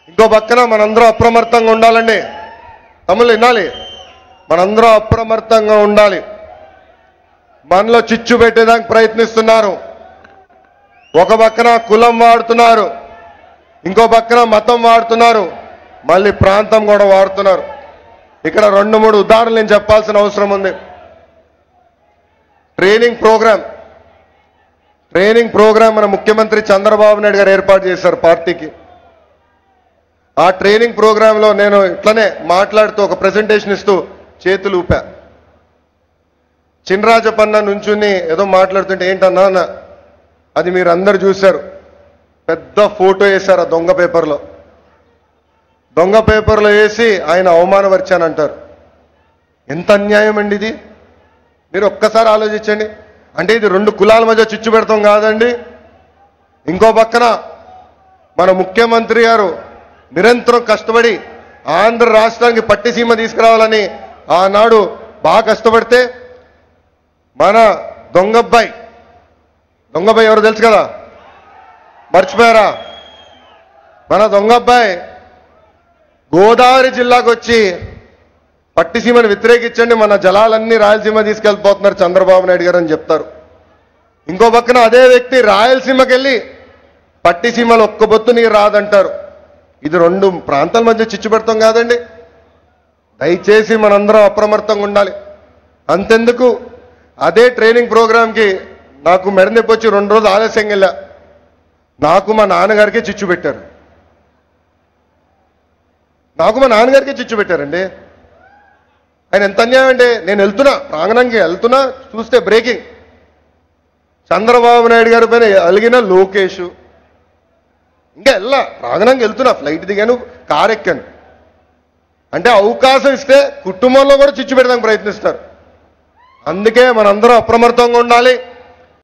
ఇంకో పక్కన మనందరం అప్రమత్తంగా ఉండాలండి తమ్ముళ్ళు వినాలి మనందరం అప్రమత్తంగా ఉండాలి మనలో చిచ్చు పెట్టేదానికి ప్రయత్నిస్తున్నారు ఒక పక్కన కులం వాడుతున్నారు ఇంకో పక్కన మతం వాడుతున్నారు మళ్ళీ ప్రాంతం కూడా వాడుతున్నారు ఇక్కడ రెండు మూడు ఉదాహరణలు నేను చెప్పాల్సిన అవసరం ఉంది ట్రైనింగ్ ప్రోగ్రామ్ ట్రైనింగ్ ప్రోగ్రామ్ మన ముఖ్యమంత్రి చంద్రబాబు నాయుడు గారు ఏర్పాటు చేశారు పార్టీకి ఆ ట్రైనింగ్ ప్రోగ్రాంలో నేను ఇట్లనే మాట్లాడుతూ ఒక ప్రెజెంటేషన్ ఇస్తూ చేతులు ఊపా చినరాజపన్న నుంచుని ఏదో మాట్లాడుతుంటే ఏంటన్నా అన్న అది మీరు అందరు చూశారు పెద్ద ఫోటో వేశారు ఆ దొంగ పేపర్లో దొంగ పేపర్లో వేసి ఆయన అవమానపరిచానంటారు ఎంత అన్యాయం అండి ఇది మీరు ఒక్కసారి ఆలోచించండి అంటే ఇది రెండు కులాల మధ్య చిచ్చు పెడతాం కాదండి ఇంకో పక్కన మన ముఖ్యమంత్రి గారు నిరంతరం కష్టపడి ఆంధ్ర రాష్ట్రానికి పట్టిసీమ తీసుకురావాలని ఆనాడు బాగా కష్టపడితే మన దొంగబ్బాయి దొంగబ్బాయి ఎవరు తెలుసు కదా మర్చిపోయారా మన దొంగబ్బాయి గోదావరి జిల్లాకు వచ్చి పట్టిసీమను వ్యతిరేకించండి మన జలాలన్నీ రాయలసీమ తీసుకెళ్ళిపోతున్నారు చంద్రబాబు నాయుడు గారు అని చెప్తారు ఇంకో పక్కన అదే వ్యక్తి రాయలసీమకి వెళ్ళి పట్టిసీమలో ఒక్క బొత్తు నీరు రాదంటారు ఇది రెండు ప్రాంతాల మధ్య చిచ్చు పెడతాం కాదండి దయచేసి మనందరం అప్రమత్తంగా ఉండాలి అంతెందుకు అదే ట్రైనింగ్ ప్రోగ్రామ్కి నాకు మెడ నొప్పి వచ్చి రెండు రోజులు ఆలస్యంగా వెళ్ళా నాకు మా నాన్నగారికి చిచ్చు పెట్టారు నాకు మా నాన్నగారికి చిచ్చు పెట్టారండి ఆయన ఎంత అన్యాయం అంటే నేను వెళ్తున్నా ప్రాంగణంకి వెళ్తున్నా చూస్తే బ్రేకింగ్ చంద్రబాబు నాయుడు గారి పైన అలిగిన లోకేష్ ఇంకా వెళ్ళా ప్రాంగణంకి వెళ్తున్నా ఫ్లైట్ దిగాను కార్ ఎక్కాను అంటే అవకాశం ఇస్తే కుటుంబంలో కూడా చిచ్చు పెడదానికి ప్రయత్నిస్తారు అందుకే మనందరం అప్రమత్తంగా ఉండాలి